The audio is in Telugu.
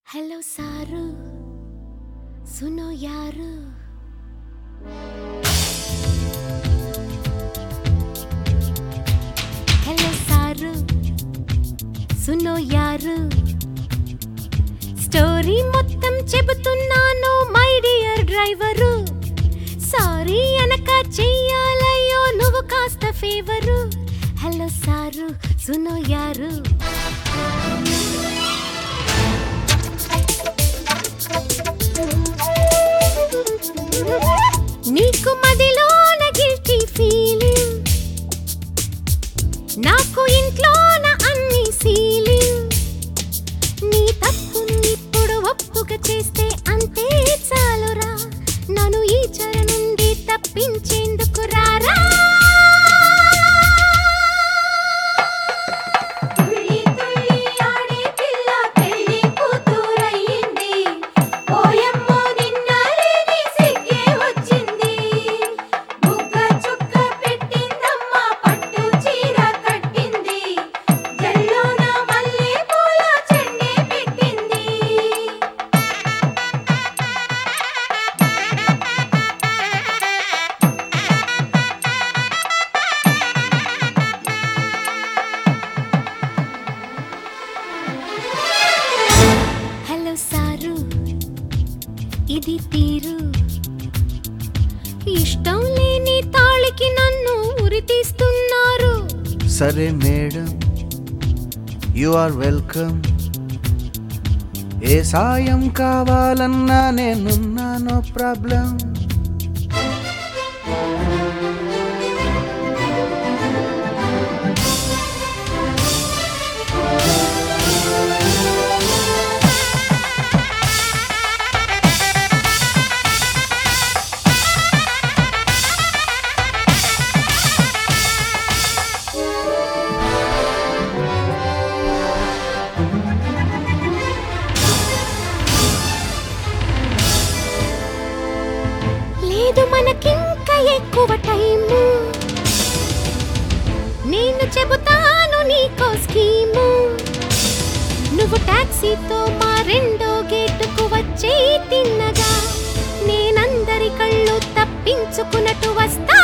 हेलो सारू सुनो यारू హలో సారు సునో యారు స్టోరీ మొత్తం చెబుతున్నాను మై డియర్ డ్రైవరు సారీ అనక చెయ్యాలయ్యో నువ్వు కాస్త ఫేవరు హలో సారు సునో యారు నీకు మదిలోన గిల్టీ ఫీలింగ్ నాకు ఇంట్లోన అన్ని సీలింగ్ నీ తప్పుని ఇప్పుడు ఒప్పుగా చేస్తే అంతే చాలురా నన్ను ఈ చెర నుండి తప్పించేందుకు రారా తుళ్ళి తుళ్ళి ఆడే పిల్ల పెళ్లి కూతురయ్యింది ఓయమ్మో నిన్న లేని సిగ్గే వచ్చింది బుగ్గ చుక్క పెట్టిందమ్మ పట్టు చీర కట్టింది జల్లోన మల్లె పూల చెండే పెట్టింది హలో సారు ఇది తీరు ఇష్టం లేని తాళికి నన్ను ఉరి తీస్తున్నారు సరే మేడం యు ఆర్ వెల్కమ్ ఏ సాయం కావాలన్నా నేనున్నా నో ప్రాబ్లం లేదు మనకింక ఎక్కువ టైము నేను చెబుతాను నీకో స్కీము నువ్వు టాక్సీతో మా రెండో గేటుకు వచ్చే తిన్నగా నేనందరి కళ్ళు తప్పించుకున్నట్టు వస్తా